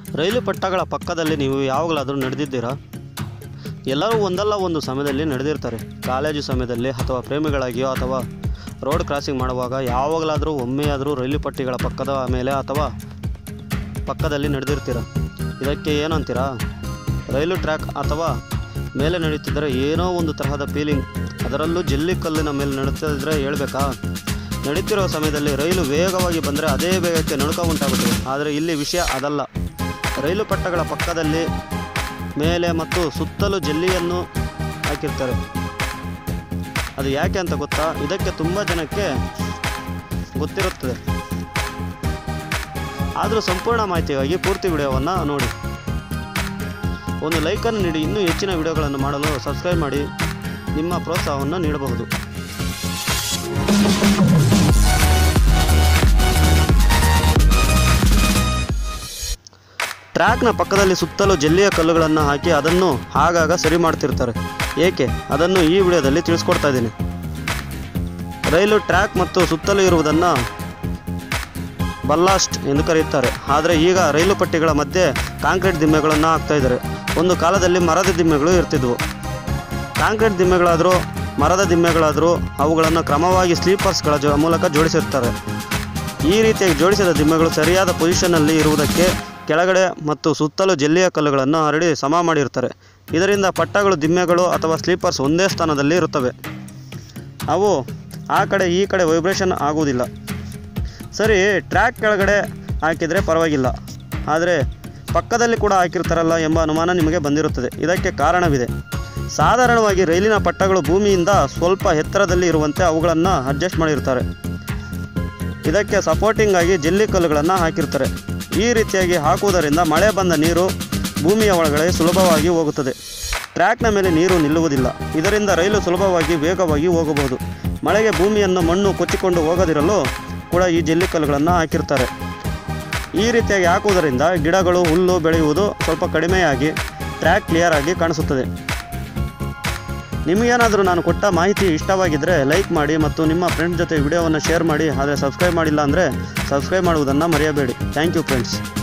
ರೈಲು ಪಟ್ಟಗಳ ಪಕ್ಕದಲ್ಲಿ ನೀವು ಯಾವಾಗಲಾದರೂ ನಡೆದಿದ್ದೀರಾ ಎಲ್ಲರೂ ಒಂದಲ್ಲ ಒಂದು ಸಮಯದಲ್ಲಿ ನಡೆದಿರ್ತಾರೆ ಕಾಲೇಜು ಸಮಯದಲ್ಲಿ ಅಥವಾ ಪ್ರೇಮಿಗಳಾಗಿಯೋ ಅಥವಾ ರೋಡ್ ಕ್ರಾಸಿಂಗ್ ಮಾಡುವಾಗ ಯಾವಾಗಲಾದರೂ ಒಮ್ಮೆಯಾದರೂ ರೈಲು ಪಟ್ಟಿಗಳ ಪಕ್ಕದ ಮೇಲೆ ಅಥವಾ ಪಕ್ಕದಲ್ಲಿ ನಡೆದಿರ್ತೀರ ಇದಕ್ಕೆ ಏನಂತೀರಾ ರೈಲು ಟ್ರ್ಯಾಕ್ ಅಥವಾ ಮೇಲೆ ನಡೀತಿದ್ದರೆ ಏನೋ ಒಂದು ತರಹದ ಫೀಲಿಂಗ್ ಅದರಲ್ಲೂ ಜಲ್ಲಿ ಕಲ್ಲಿನ ಮೇಲೆ ನಡೀತಿದ್ರೆ ಹೇಳ್ಬೇಕಾ ನಡೀತಿರೋ ಸಮಯದಲ್ಲಿ ರೈಲು ವೇಗವಾಗಿ ಬಂದರೆ ಅದೇ ವೇಗಕ್ಕೆ ನಡುಕ ಉಂಟಾಗುತ್ತದೆ ಆದರೆ ಇಲ್ಲಿ ವಿಷಯ ಅದಲ್ಲ ರೈಲು ಪಟ್ಟಗಳ ಪಕ್ಕದಲ್ಲಿ ಮೇಲೆ ಮತ್ತು ಸುತ್ತಲೂ ಜಲ್ಲಿಯನ್ನು ಹಾಕಿರ್ತಾರೆ ಅದು ಯಾಕೆ ಅಂತ ಗೊತ್ತಾ ಇದಕ್ಕೆ ತುಂಬ ಜನಕ್ಕೆ ಗೊತ್ತಿರುತ್ತದೆ ಆದರೂ ಸಂಪೂರ್ಣ ಮಾಹಿತಿಗಾಗಿ ಪೂರ್ತಿ ವಿಡಿಯೋವನ್ನು ನೋಡಿ ಒಂದು ಲೈಕನ್ನು ನೀಡಿ ಇನ್ನೂ ಹೆಚ್ಚಿನ ವಿಡಿಯೋಗಳನ್ನು ಮಾಡಲು ಸಬ್ಸ್ಕ್ರೈಬ್ ಮಾಡಿ ನಿಮ್ಮ ಪ್ರೋತ್ಸಾಹವನ್ನು ನೀಡಬಹುದು ಟ್ರ್ಯಾಕ್ನ ಪಕ್ಕದಲ್ಲಿ ಸುತ್ತಲೂ ಜಲ್ಲಿಯ ಕಲ್ಲುಗಳನ್ನು ಹಾಕಿ ಅದನ್ನು ಆಗಾಗ ಸರಿ ಮಾಡ್ತಿರ್ತಾರೆ ಏಕೆ ಅದನ್ನು ಈ ವಿಡಿಯೋದಲ್ಲಿ ತಿಳಿಸ್ಕೊಡ್ತಾ ಇದ್ದೀನಿ ರೈಲು ಟ್ರ್ಯಾಕ್ ಮತ್ತು ಸುತ್ತಲೂ ಇರುವುದನ್ನು ಬಲ್ಲಾಸ್ಟ್ ಎಂದು ಕರೆಯುತ್ತಾರೆ ಆದರೆ ಈಗ ರೈಲು ಪಟ್ಟಿಗಳ ಮಧ್ಯೆ ಕಾಂಕ್ರೀಟ್ ದಿಮ್ಮೆಗಳನ್ನು ಹಾಕ್ತಾ ಇದ್ದಾರೆ ಒಂದು ಕಾಲದಲ್ಲಿ ಮರದ ದಿಮ್ಮೆಗಳು ಇರ್ತಿದ್ವು ಕಾಂಕ್ರೀಟ್ ದಿಮ್ಮೆಗಳಾದರೂ ಮರದ ದಿಮ್ಮೆಗಳಾದರೂ ಅವುಗಳನ್ನು ಕ್ರಮವಾಗಿ ಸ್ಲೀಪರ್ಸ್ಗಳ ಜೊ ಮೂಲಕ ಜೋಡಿಸಿರ್ತಾರೆ ಈ ರೀತಿಯಾಗಿ ಜೋಡಿಸಿದ ದಿಮ್ಮೆಗಳು ಸರಿಯಾದ ಪೊಸಿಷನ್ನಲ್ಲಿ ಇರುವುದಕ್ಕೆ ಕೆಳಗಡೆ ಮತ್ತು ಸುತ್ತಲೂ ಜಲ್ಲಿಯ ಕಲ್ಲುಗಳನ್ನು ಹರಡಿ ಸಮ ಮಾಡಿರ್ತಾರೆ ಇದರಿಂದ ಪಟ್ಟಗಳು ದಿಮ್ಮೆಗಳು ಅಥವಾ ಸ್ಲೀಪರ್ಸ್ ಒಂದೇ ಸ್ಥಾನದಲ್ಲಿ ಇರುತ್ತವೆ ಅವು ಆ ಕಡೆ ಈ ಕಡೆ ವೈಬ್ರೇಷನ್ ಆಗುವುದಿಲ್ಲ ಸರಿ ಟ್ರ್ಯಾಕ್ ಕೆಳಗಡೆ ಹಾಕಿದರೆ ಪರವಾಗಿಲ್ಲ ಆದರೆ ಪಕ್ಕದಲ್ಲಿ ಕೂಡ ಹಾಕಿರ್ತಾರಲ್ಲ ಎಂಬ ಅನುಮಾನ ನಿಮಗೆ ಬಂದಿರುತ್ತದೆ ಇದಕ್ಕೆ ಕಾರಣವಿದೆ ಸಾಧಾರಣವಾಗಿ ರೈಲಿನ ಪಟ್ಟಗಳು ಭೂಮಿಯಿಂದ ಸ್ವಲ್ಪ ಎತ್ತರದಲ್ಲಿ ಇರುವಂತೆ ಅವುಗಳನ್ನು ಅಡ್ಜಸ್ಟ್ ಮಾಡಿರ್ತಾರೆ ಇದಕ್ಕೆ ಸಪೋರ್ಟಿಂಗ್ ಆಗಿ ಜಲ್ಲಿ ಕಲ್ಲುಗಳನ್ನು ಹಾಕಿರ್ತಾರೆ ಈ ರೀತಿಯಾಗಿ ಹಾಕುವುದರಿಂದ ಮಳೆ ಬಂದ ನೀರು ಭೂಮಿಯ ಒಳಗಡೆ ಸುಲಭವಾಗಿ ಹೋಗುತ್ತದೆ ಟ್ರ್ಯಾಕ್ನ ಮೇಲೆ ನೀರು ನಿಲ್ಲುವುದಿಲ್ಲ ಇದರಿಂದ ರೈಲು ಸುಲಭವಾಗಿ ವೇಗವಾಗಿ ಹೋಗಬಹುದು ಮಳೆಗೆ ಭೂಮಿಯನ್ನು ಮಣ್ಣು ಕೊಚ್ಚಿಕೊಂಡು ಹೋಗದಿರಲು ಕೂಡ ಈ ಜಲ್ಲಿ ಕಲ್ಲುಗಳನ್ನು ಹಾಕಿರ್ತಾರೆ ಈ ರೀತಿಯಾಗಿ ಹಾಕುವುದರಿಂದ ಗಿಡಗಳು ಹುಲ್ಲು ಬೆಳೆಯುವುದು ಸ್ವಲ್ಪ ಕಡಿಮೆಯಾಗಿ ಟ್ರ್ಯಾಕ್ ಕ್ಲಿಯರ್ ಆಗಿ ಕಾಣಿಸುತ್ತದೆ ನಿಮಗೇನಾದರೂ ನಾನು ಕೊಟ್ಟ ಮಾಹಿತಿ ಇಷ್ಟವಾಗಿದ್ದರೆ ಲೈಕ್ ಮಾಡಿ ಮತ್ತು ನಿಮ್ಮ ಫ್ರೆಂಡ್ಸ್ ಜೊತೆ ವಿಡಿಯೋವನ್ನು ಶೇರ್ ಮಾಡಿ ಆದರೆ ಸಬ್ಸ್ಕ್ರೈಬ್ ಮಾಡಿಲ್ಲ ಅಂದರೆ ಸಬ್ಸ್ಕ್ರೈಬ್ ಮಾಡುವುದನ್ನು ಮರೆಯಬೇಡಿ ಥ್ಯಾಂಕ್ ಯು ಫ್ರೆಂಡ್ಸ್